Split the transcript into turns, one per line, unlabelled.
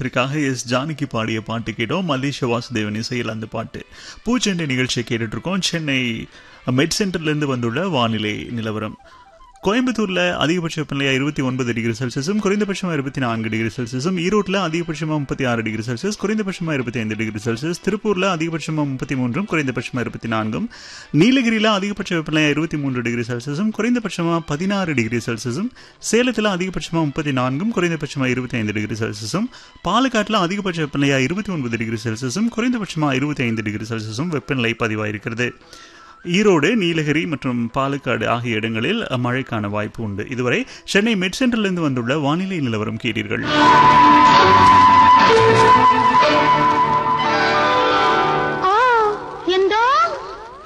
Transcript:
திரைப்படத்திற்காக எஸ் ஜானகி பாடிய பாட்டு கேட்டோம் மல்லேஷ வாசுதேவன் இசையில் அந்த பாட்டு பூச்செண்டை நிகழ்ச்சியை கேட்டுட்டு இருக்கோம் சென்னை மெட் சென்டர்லேருந்து வந்துள்ள வானிலை நிலவரம் கோயம்புத்தூர்ல அதிகபட்ச வெப்பநிலையா இருபத்தி ஒன்பது டிகிரி செல்சியஸும் குறைந்தபட்சமா இருபத்தி நான்கு டிகிரி செல்சியஸும் ஈரோட்டில் அதிகபட்சமா முப்பத்தி ஆறு டிகிரி செல்சியஸ் குறைந்தபட்சமா இருபத்தி ஐந்து டிகிரி செல்சியஸ் திருப்பூர்ல அதிகபட்சமா முப்பத்தி மூன்றும் குறைந்தபட்சமா இருபத்தி நான்கும் நீலகிரியில அதிகபட்ச வெப்பநிலையா இருபத்தி மூன்று டிகிரி செல்சியஸும் குறைந்தபட்சமா பதினாறு டிகிரி செல்சியஸும் சேலத்தில் அதிகபட்சமா முப்பத்தி நான்கும் குறைந்தபட்சமா இருபத்தி ஐந்து டிகிரி செல்சியஸும் பாலக்காட்டில் அதிகபட்ச வெப்பநிலையா இருபத்தி ஒன்பது டிகிரி செல்சியஸும் குறைந்தபட்சமா இருபத்தி ஐந்து டிகிரி செல்சியஸும் வெப்பநிலை பதிவாயிருக்கிறது ஈரோடு நீலகிரி மற்றும் பாலக்காடு ஆகிய இடங்களில் மழைக்கான வாய்ப்பு உண்டு இதுவரை சென்னை மெட் சென்டரிலிருந்து வந்துள்ள வானிலை நிலவரம் கேட்டீர்கள்